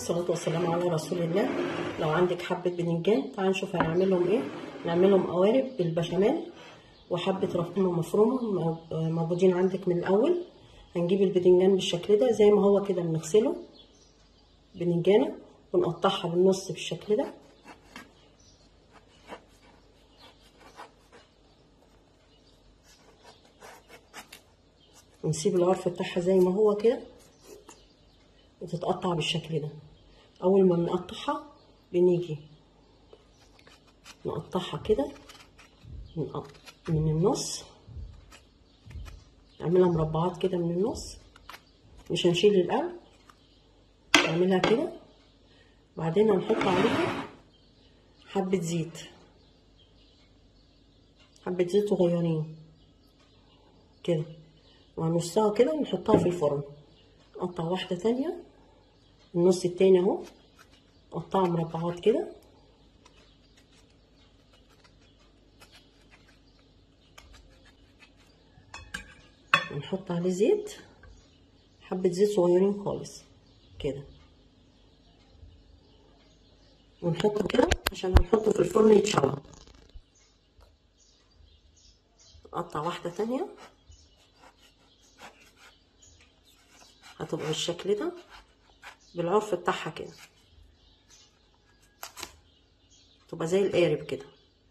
والصلاة والسلام على رسول الله لو عندك حبة بنجان تعال نشوف هنعمل لهم ايه نعمل لهم قوارب بالبشاميل وحبة رقيمة مفرومة موجودين عندك من الأول هنجيب البدنجان بالشكل ده زي ما هو كده بنغسله بنجانة ونقطعها بالنص بالشكل ده ونسيب العرف بتاعها زي ما هو كده وتتقطع بالشكل ده اول ما بنقطعها بنيجي نقطعها كده من النص نعملها مربعات كده من النص مش هنشيل القلب نعملها كده بعدين هنحط عليها حبة زيت حبة زيت صغيرين كده وهنصها كده ونحطها في الفرن نقطع واحدة تانية النص التاني اهو نقطعها مربعات كده ونحط عليه زيت حبة زيت صغيرين خالص كده ونحطه كده عشان هنحطه في الفرن يتشوى نقطع واحدة تانية هتبقى بالشكل ده بالعرف بتاعها كده تبقى زي القارب كده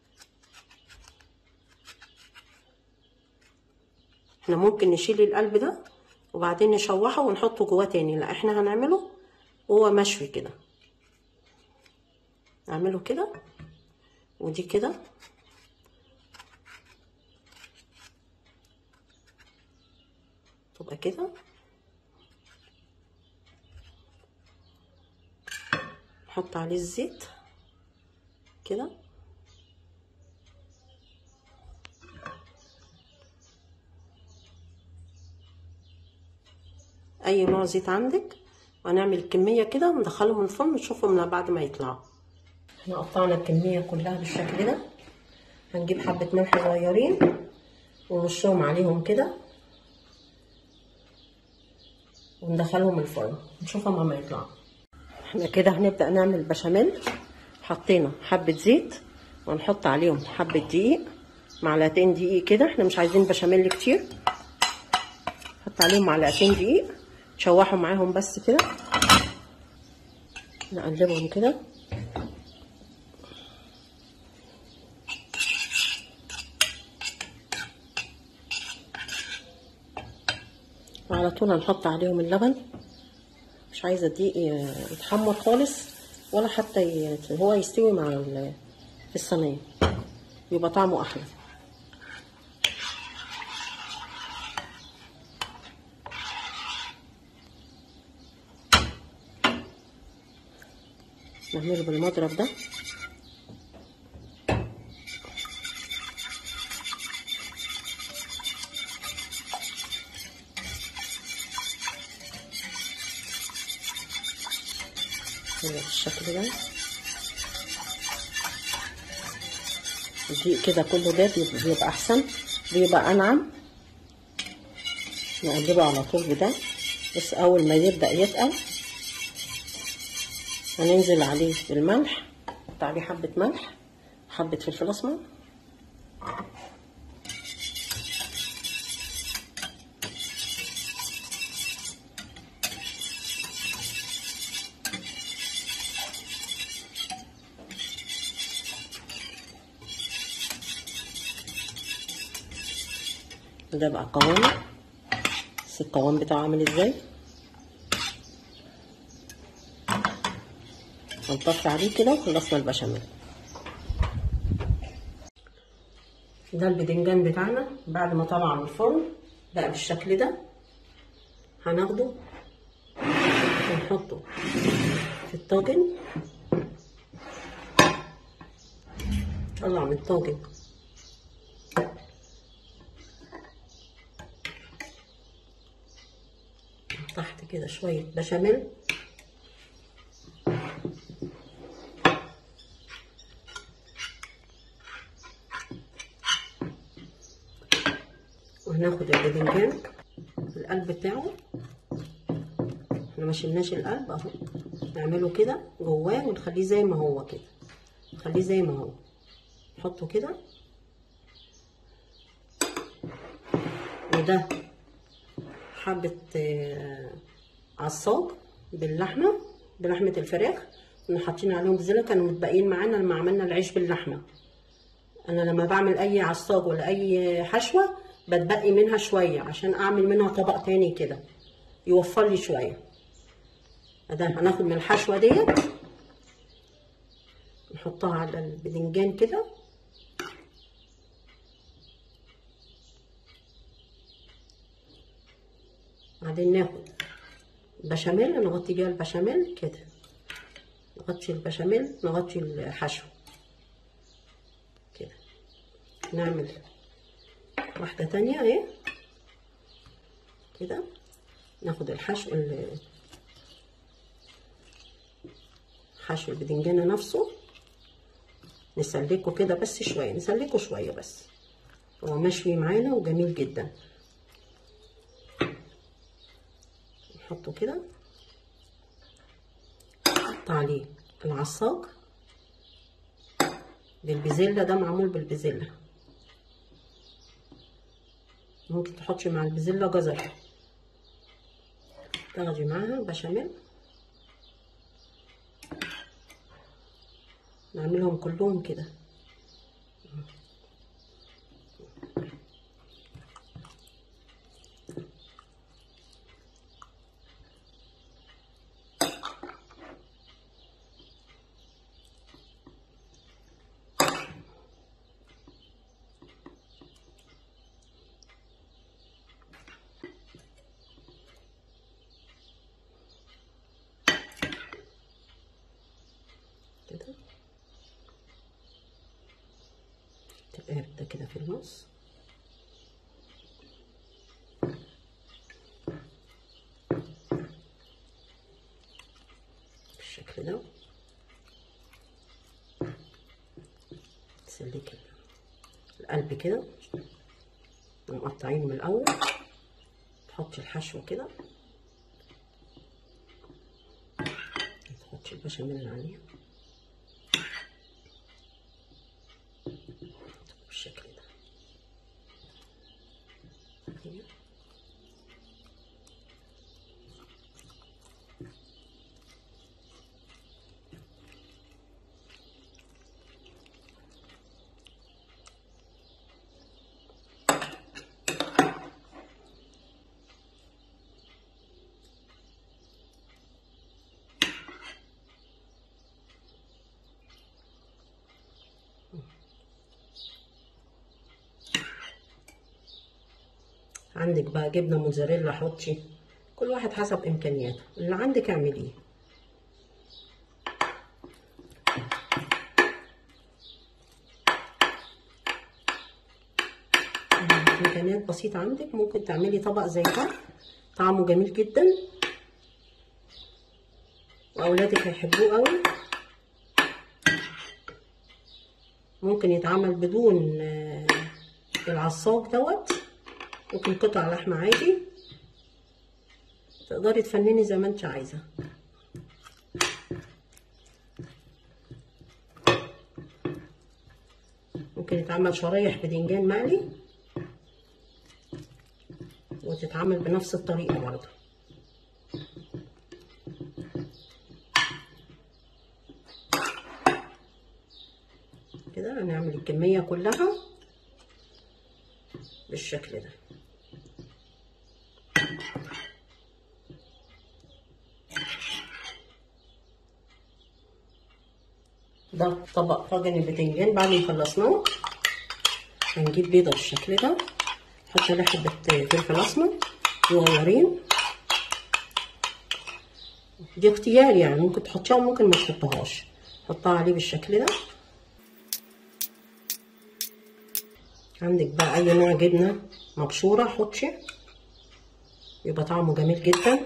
احنا ممكن نشيل القلب ده وبعدين نشوحه ونحطه جواه تاني لا احنا هنعمله وهو مشوي كده نعمله كده ودي كده تبقى كده نحط عليه الزيت كده اي نوع زيت عندك وهنعمل كميه كده وندخلهم الفرن نشوفهم بعد ما يطلعوا احنا قطعنا الكميه كلها بالشكل ده هنجيب حبه ملح صغيرين ونرشهم عليهم كده وندخلهم الفرن نشوفهم اما يطلعوا احنا كده هنبدا نعمل بشاميل حطينا حبه زيت وهنحط عليهم حبه دقيق معلقتين دقيق كده احنا مش عايزين بشاميل كتير نحط عليهم معلقتين دقيق تشوحوا معاهم بس كده نقلبهم كده وعلى طول هنحط عليهم اللبن مش عايزه الدقيق يتحمر خالص ولا حتى هو يستوي مع في الصينيه يبقى طعمه احلى نعمله بالمضرب ده بالشكل ده الدقيق كده كله ده بيبقى احسن بيبقى انعم نقلبه على طول بده بس اول ما يبدا يتقل هننزل عليه بالملح نحط عليه حبه ملح حبه فلفل اسمر ده بقى قوامه بس القوام بتاعه عامل ازاي هنطفي عليه كده وخلصنا البشاميل ده البدنجان بتاعنا بعد ما طلع من الفرن بقى بالشكل ده هناخده ونحطه في الطاجن طلع من الطاجن تحت كده شوية بشاميل وهناخد الباذنجان القلب بتاعه احنا ما شلناش القلب اهو نعمله كده جواه ونخليه زي ما هو كده نخليه زي ما هو نحطه كده وده حبة آه، عصاج باللحمة بلحمة الفراخ كنا حاطين عليهم بزلة كانوا متبقيين معانا لما عملنا العيش باللحمة انا لما بعمل اي عصاج ولا اي حشوة بتبقي منها شوية عشان اعمل منها طبق تاني كده يوفر لي شوية ده هناخد من الحشوة ديت نحطها على البدنجان كده بعدين ناخد بشاميل نغطي بيها البشاميل كده نغطي البشاميل نغطي الحشو كده نعمل واحدة تانية اهي كده ناخد الحشو ال- حشو البدنجانة نفسه نسلكه كده بس شوية نسلكه شوية بس هو مشوي معانا وجميل جدا نحطه كده نحط عليه العصاج بالبزلة ده معمول بالبزلة ممكن تحطي مع البزلة جزر تاخدي معاها بشاميل نعملهم كلهم كده كده تبقى باردة كده في النص بالشكل ده تسلك القلب كده مقطعينه من الأول تحطي الحشو كده تحطي البشاميل عليه بالشكل ده كده. عندك بقى جبنه موتزاريلا حطي كل واحد حسب امكانياته اللي عندك اعمليه امكانيات بسيطه عندك ممكن تعملي طبق زي ده طعمه جميل جدا واولادك هيحبوه قوي ممكن يتعمل بدون آه، العصاج دوت ممكن قطع لحمة عادي تقدري تفنني زي ما انت عايزة ممكن يتعمل شرايح بدنجان مقلي وتتعمل بنفس الطريقة برضه كده هنعمل الكمية كلها بالشكل ده ده طبق طاجن البتنجان بعد ما خلصناه هنجيب بيضة بالشكل ده نحط عليها حبة فلفل أسمر صغيرين دي اختيار يعني ممكن تحطيها وممكن ما تحطهاش حطها عليه بالشكل ده عندك بقى اي نوع جبنه مبشوره حطي يبقى طعمه جميل جدا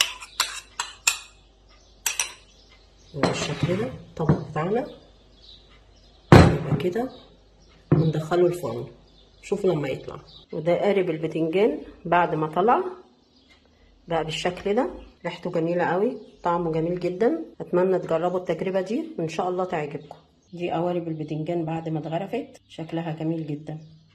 بالشكل ده الطبق بتاعنا يبقى كده وندخله الفرن شوفوا لما يطلع وده قارب البتنجان بعد ما طلع بقى بالشكل ده ريحته جميلة قوي طعمه جميل جدا اتمنى تجربوا التجربة دي وان شاء الله تعجبكم دي قوارب البتنجان بعد ما اتغرفت شكلها جميل جدا